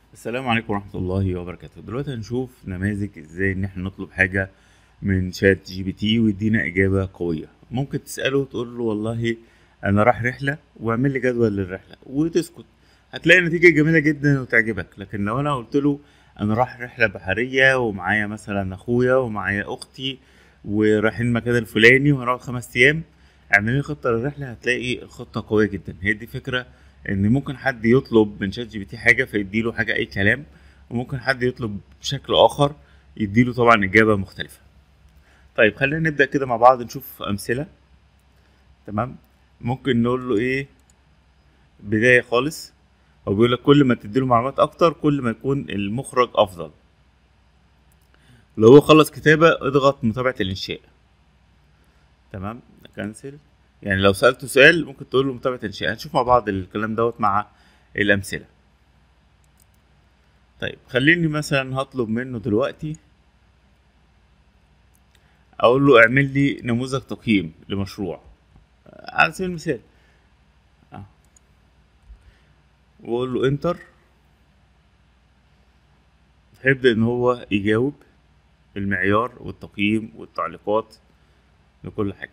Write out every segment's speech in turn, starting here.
السلام عليكم ورحمة الله وبركاته دلوقتي هنشوف نماذج ازاي ان احنا نطلب حاجة من شات جي بي تي ويدينا اجابة قوية ممكن تسأله تقول له والله انا رايح رحلة واعمل لي جدول للرحلة وتسكت هتلاقي نتيجة جميلة جدا وتعجبك لكن لو انا قلت له انا رايح رحلة بحرية ومعايا مثلا اخويا ومعايا اختي ورايحين المكان الفلاني وهنقعد خمس ايام اعمل لي خطة للرحلة هتلاقي الخطة قوية جدا هي دي فكرة ان ممكن حد يطلب من شات جي بي تي حاجه فيديله حاجه اي كلام وممكن حد يطلب بشكل اخر يديله طبعا اجابه مختلفه طيب خلينا نبدا كده مع بعض نشوف امثله تمام ممكن نقول له ايه بدايه خالص هو بيقول لك كل ما تديله معلومات اكتر كل ما يكون المخرج افضل لو هو خلص كتابه اضغط متابعه الانشاء تمام كنسل يعني لو سألته سؤال ممكن تقول له متابعة إنشاء هنشوف مع بعض الكلام دوت مع الأمثلة طيب خليني مثلا هطلب منه دلوقتي أقول له اعمل لي نموذج تقييم لمشروع على سبيل المثال أه. وأقول له انتر هيبدأ إن هو يجاوب المعيار والتقييم والتعليقات لكل حاجة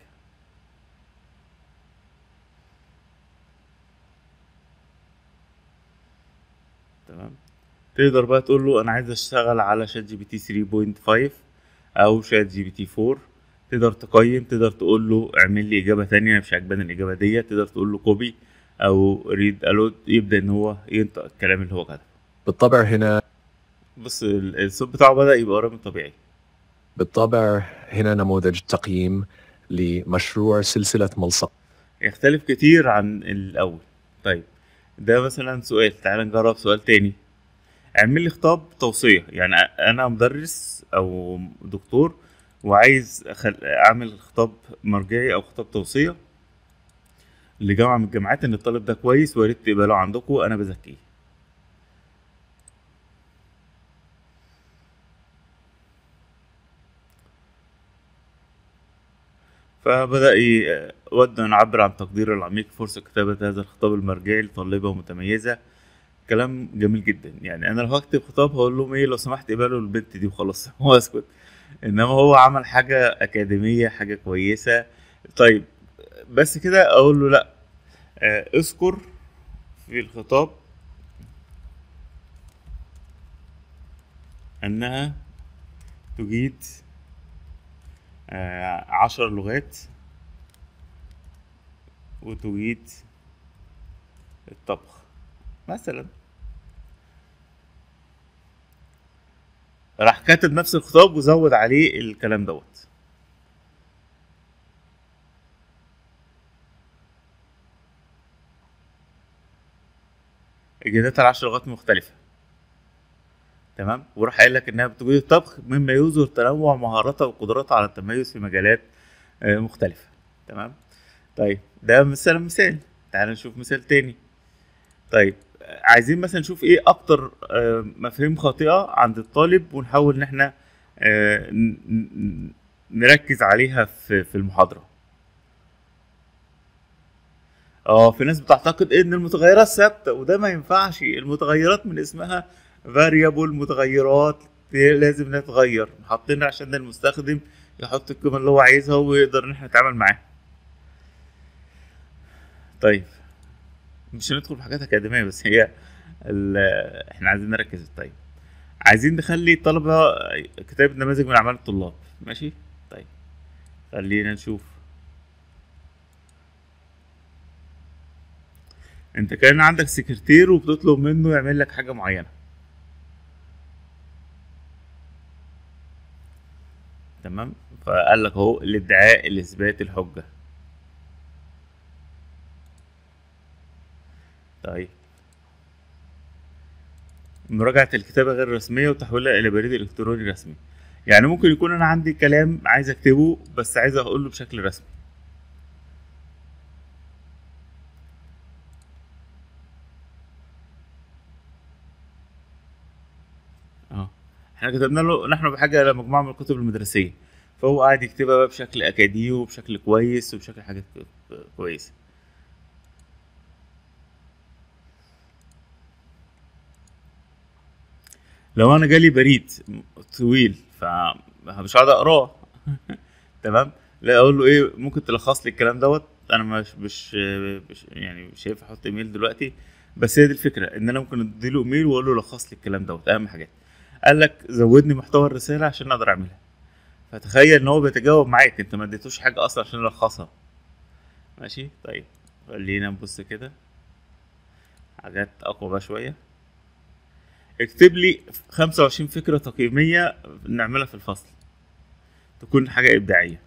تمام تقدر بقى تقول له انا عايز اشتغل على شات جي بي تي 3.5 او شات جي بي تي 4 تقدر تقيم تقدر تقول له اعمل لي اجابه تانية مش عجباني الاجابه دي تقدر تقول له كوبي او ريد الود يبدا ان هو ينطق الكلام اللي هو كتبه بالطبع هنا بص ال- الصوت بتاعه بدا يبقى قريب من الطبيعي بالطبع هنا نموذج تقييم لمشروع سلسلة ملصق يختلف كتير عن الاول طيب ده مثلا سؤال تعال نجرب سؤال تاني اعمل لي خطاب توصية يعني انا مدرس او دكتور وعايز أخل... اعمل خطاب مرجعي او خطاب توصية لجامعة من الجامعات ان الطالب ده كويس ويا ريت تقبلوه عندكم انا بزكيه فبدأ ي- ودنا نعبر عن تقدير العميق فرصة كتابة هذا الخطاب المرجعي لطالبة متميزة كلام جميل جدا يعني أنا لو هكتب خطاب هقول لهم إيه لو سمحت اقبلوا البنت دي وخلاص هو اسكت إنما هو عمل حاجة أكاديمية حاجة كويسة طيب بس كده أقول له لأ آه، اذكر في الخطاب أنها تجيد آه، عشر لغات وتجيد الطبخ مثلا راح كاتب نفس الخطاب وزود عليه الكلام دوت اجابات العشر لغات مختلفة تمام وراح قايل لك انها بتجيد الطبخ مما يظهر تنوع مهاراتها وقدراتها على التميز في مجالات آه، مختلفة تمام طيب ده مثلا مثال تعال نشوف مثال تاني طيب آه، عايزين مثلا نشوف ايه اكتر آه، مفاهيم خاطئة عند الطالب ونحاول ان احنا آه، ن- ن- نركز عليها في في المحاضرة اه في ناس بتعتقد ان المتغيرات ثابته وده ما ينفعش المتغيرات من اسمها فاريبل متغيرات لازم انها تتغير حاطينها عشان المستخدم يحط القيمه اللي هو عايزها ويقدر ان احنا نتعامل معاها طيب مش هندخل في حاجات اكاديميه بس هي ال- احنا عايزين نركز طيب عايزين نخلي الطلبه كتابه نماذج من اعمال الطلاب ماشي طيب خلينا نشوف انت كان عندك سكرتير وبتطلب منه يعمل لك حاجه معينه تمام فقال لك اهو الادعاء لاثبات الحجه طيب مراجعه الكتابه غير الرسميه وتحويلها الى بريد الكتروني رسمي يعني ممكن يكون انا عندي كلام عايز اكتبه بس عايز اقوله بشكل رسمي اه احنا كتبنا له نحن بحاجه الى مجموعه من الكتب المدرسيه فهو قاعد يكتبها بقى بشكل اكاديمي وبشكل كويس وبشكل حاجات كويسه لو انا جالي بريد طويل فمش هقعد اقراه تمام لا اقول له ايه ممكن تلخص لي الكلام دوت انا مش مش, مش يعني مش هينفع احط ايميل دلوقتي بس هي دي الفكره ان انا ممكن اديله ايميل واقول له لخص لي الكلام دوت اهم حاجات قال لك زودني محتوى الرساله عشان اقدر اعملها فتخيل ان هو بيتجاوب معاك انت ما اديتوش حاجه اصلا عشان يلخصها ماشي طيب خلينا نبص كده حاجات اقوى بقى شويه اكتب لي 25 فكره تقييميه نعملها في الفصل تكون حاجه ابداعيه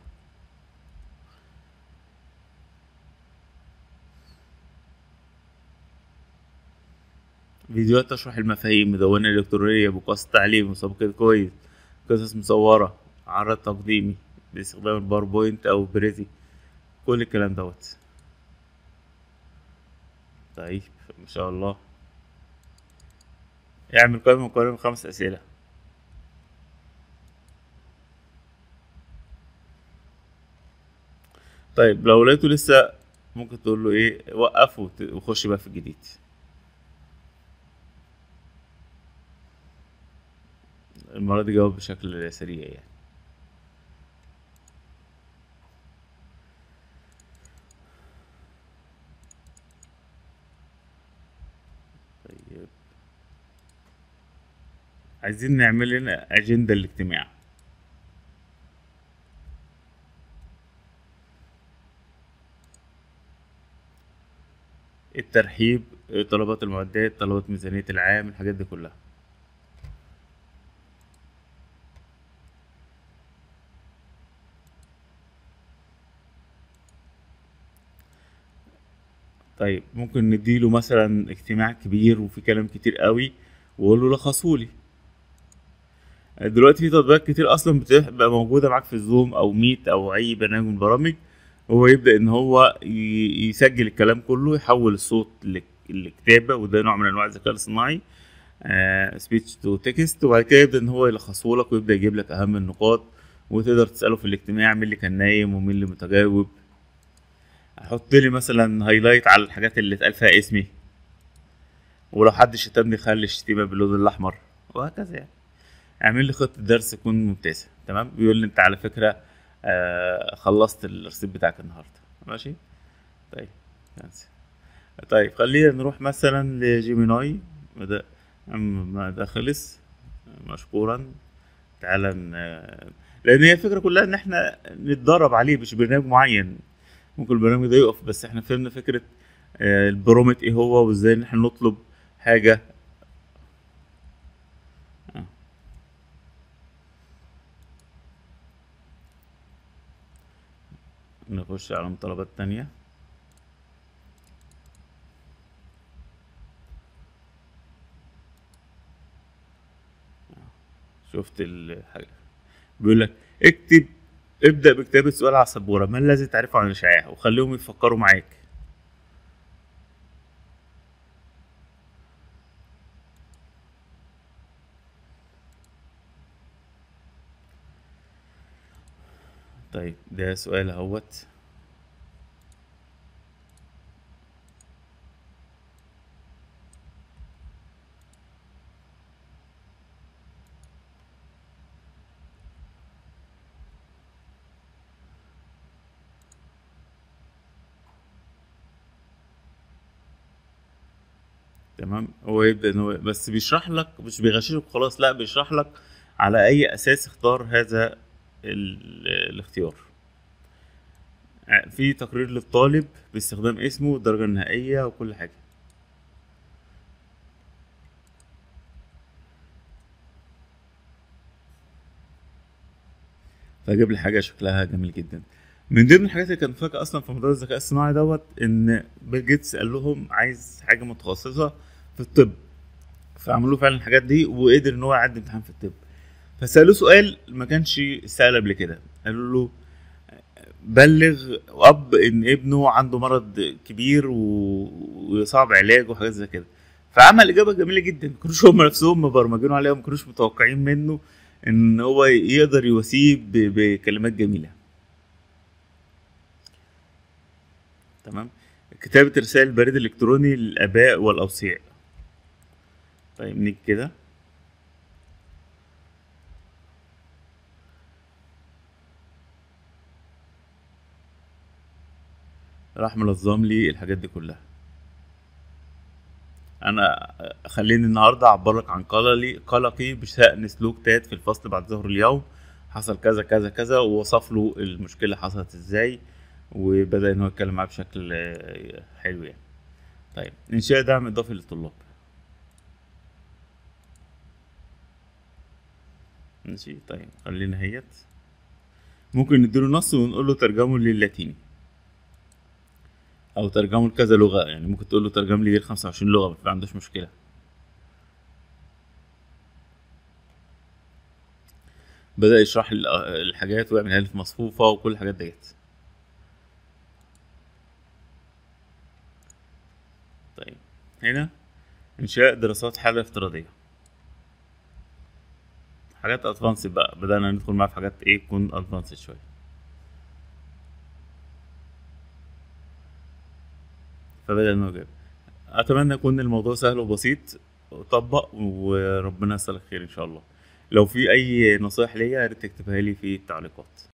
فيديوهات تشرح المفاهيم مدونة إلكترونية بقصة تعليم مسابقة كويس قصص مصورة عرض تقديمي باستخدام الباوربوينت أو بريزي كل الكلام دوت طيب ما شاء الله اعمل قائمة مكونة من خمس أسئلة طيب لو لقيته لسه ممكن تقول له ايه وقف وت- وخش بقى في الجديد المرة دي جاوب بشكل سريع يعني طيب عايزين نعمل لنا أجندة الاجتماع الترحيب طلبات المعدات طلبات ميزانية العام الحاجات دي كلها طيب ممكن نديله مثلا اجتماع كبير وفي كلام كتير قوي وقول له لخصهولي دلوقتي في تطبيقات كتير اصلا بتبقى موجوده معاك في الزوم او ميت او اي برنامج من البرامج هو يبدا ان هو ي- يسجل الكلام كله يحول الصوت لك- لكتابه وده نوع من انواع الذكاء الاصطناعي سبيتش تو تكست وبعد كده يبدا ان هو يلخصه لك ويبدا يجيب لك اهم النقاط وتقدر تساله في الاجتماع مين اللي كان نايم ومين اللي متجاوب احط لي مثلا هايلايت على الحاجات اللي اتقال فيها اسمي ولو حد شتمني خلي الشتيمه باللون الاحمر وهكذا يعني اعمل لي خطه درس تكون ممتازه تمام بيقول لي انت على فكره آه خلصت الرصيد بتاعك النهارده ماشي طيب كنسل. طيب خلينا نروح مثلا لجيميناي ده ما ده خلص مشكورا تعالى ن- لان هي الفكره كلها ان احنا نتدرب عليه مش برنامج معين ممكن البرنامج ده يقف بس احنا فهمنا فكره آه، البرومت ايه هو وازاي ان احنا نطلب حاجه آه. نخش على مطالبات تانية شفت الحاجة بيقول لك اكتب ابدأ بكتابة سؤال على السبورة ما الذي تعرفه عن الإشعاع وخليهم يفكروا معاك طيب ده سؤال اهوت تمام هو يبدأ ان هو بس بيشرح لك مش بيغششك خلاص لا بيشرح لك على اي اساس اختار هذا ال- الاختيار في تقرير للطالب باستخدام اسمه والدرجة النهائية وكل حاجة فجاب لي حاجة شكلها جميل جدا من ضمن الحاجات اللي كانت فاكرة اصلا في موضوع الذكاء الصناعي دوت ان بيل جيتس قال لهم عايز حاجة متخصصة في الطب فعملوا فعلا الحاجات دي وقدر ان هو يعدي امتحان في الطب فسألوه سؤال ما كانش سأل قبل كده قالوا له بلغ اب ان ابنه عنده مرض كبير و- وصعب علاجه وحاجات زي كده فعمل اجابه جميله جدا ما كانوش هم نفسهم مبرمجين عليها وما كانوش متوقعين منه ان هو يقدر يواسيه ب- بكلمات جميله تمام كتابه رسائل بريد الكتروني للاباء والاوصياء طيب نيجي كده راح منظم لي الحاجات دي كلها انا خليني النهارده اعبر لك عن قلقي قلقي بشأن سلوك تات في الفصل بعد ظهر اليوم حصل كذا كذا كذا ووصف له المشكله حصلت ازاي وبدأ ان هو يتكلم معاه بشكل آه، حلو يعني طيب انشاء دعم اضافي للطلاب ماشي طيب خلينا هيت ممكن نديله نص ونقول له ترجمه للاتيني او ترجمه لكذا لغه يعني ممكن تقول له ترجم لي 25 لغه ما عندوش مشكله بدأ يشرح لي الحاجات ويعملها لي في مصفوفة وكل الحاجات ديت طيب هنا إنشاء دراسات حالة افتراضية حاجات ادفانسد بقى بدأنا ندخل معاها في حاجات ايه تكون ادفانسد شوية فبدأ انه يجاوب اتمنى يكون الموضوع سهل وبسيط وطبق وربنا يسألك خير ان شاء الله لو في اي نصايح ليا يا ريت تكتبها لي في التعليقات